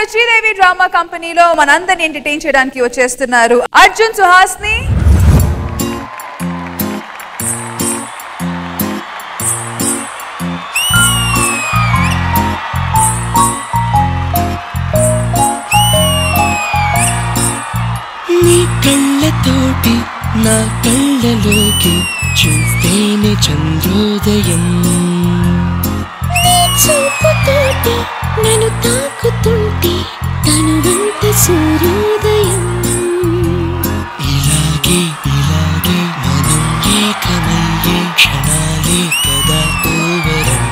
ఇప్పుడు శ్రీదేవి డ్రామా కంపెనీలో మనందరిని ఎంటర్టైన్ చేయడానికి వచ్చేస్తున్నారు అర్జున్ సుహాస్ని నీ కళ్ళతోటి నా కళ్ళలోకి చూస్తేనే చంద్రోదయం నీ చూపుతోటి నన్ను తాకుతుంటే తనువంత సూర్యోదయం ఇలాగే ఇలాగే మనం ఏకమయ్యే క్షణాలే కదా ఓవరం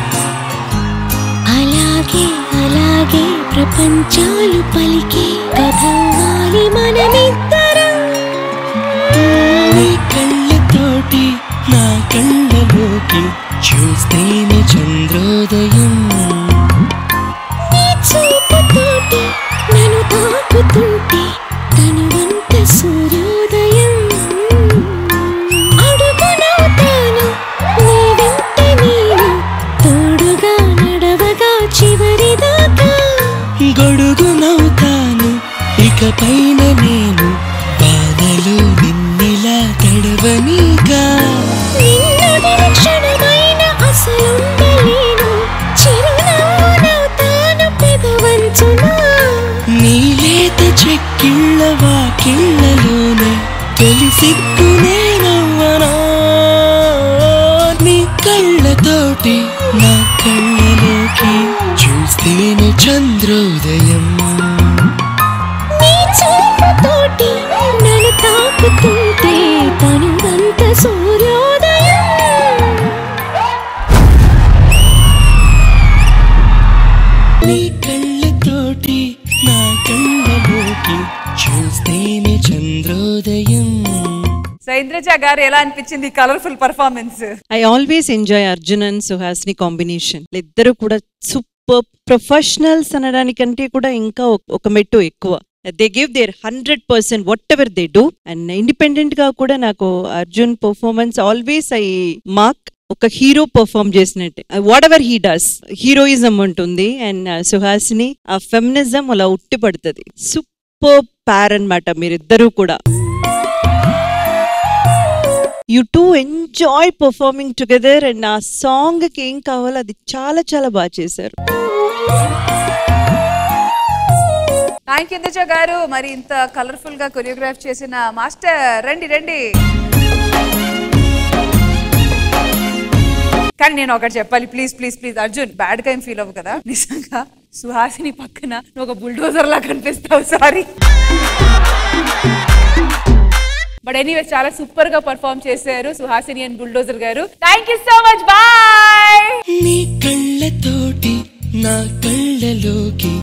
అలాగే అలాగే ప్రపంచాలు పలికే కథవాలి మనమిద్దరం నీ కళ్ళతోటి నా కళ్ళలోకి చూస్తేనే చంద్రోదయం నీ చూపుతోటి నన్ను తాకుతుంటే తనువంత సూర్యోదయం అడుగునవుతాను నీ వెంట నేను తోడుగా నడవగా చివరిదాకా గొడుగునవుతాను ఇకపైన నేను బాధలు నిన్నెలా తడవనిగా నిన్నొదిలి క్షణమైన అసలుండలేను చిరునవ్వునవుతాను పెదవంచునా నీలేత చెక్కిళ్ళ వాకిళ్ళలోనే తొలి సిగ్గునే నవ్వనా నీ కళ్ళతోటి నా కళ్ళలోకి చూస్తేనే చంద్రోదయం నీ చూపుతోటి నన్ను తాకుతుంటే తనువంత సూర్యోదయం నీ కళ్ళతోటి నా కళ్ళలోకి చూస్తేనే చంద్రోదయం సో ఇంద్రజ గారు ఎలా అనిపించింది colourful performance I always enjoy Arjun and Suhasini combination ఇద్దరు కూడా సూపర్ ప్రొఫెషనల్స్ అనడానికంటే కూడా ఇంకా ఒక- ఒక మెట్టు ఎక్కువ they give their hundred percent whatever they do and independent గా కూడా నాకు Arjun performance always I mark ఒక హీరో పర్ఫామ్ చేసినట్టే whatever he does heroism ఉంటుంది అండ్ సుహాసిని ఆ ఫెమినిజం అలా ఉట్టి పడుతుంది సూపర్ ప్యార్ అనమాట మీరిద్దరూ కూడా you two enjoy performing together and ఆ సాంగ్ కి ఏం కావాలో అది చాలా చాలా బాగా చేశారు థ్యాంక్ యూ ఇంద్రజ గారు మరి ఇంత కలర్ఫుల్ గా కొరియోగ్రాఫ్ చేసిన మాస్టర్ రండి రండి కానీ నేను ఒకటి చెప్పాలి please please please Arjun bad గా ఏం ఫీల్ అవ్వు కదా నిజంగా సుహాసిని పక్కన నువ్వు ఒక బుల్డోజర్ లా కనిపిస్తావు సారీ బట్ ఎనీవేస్ చాలా సూపర్ గా పర్ఫామ్ చేశారు సుహాసిని అండ్ బుల్డోజర్ గారు thank you so much bye నీ కళ్ళతోటి నా కళ్ళలోకి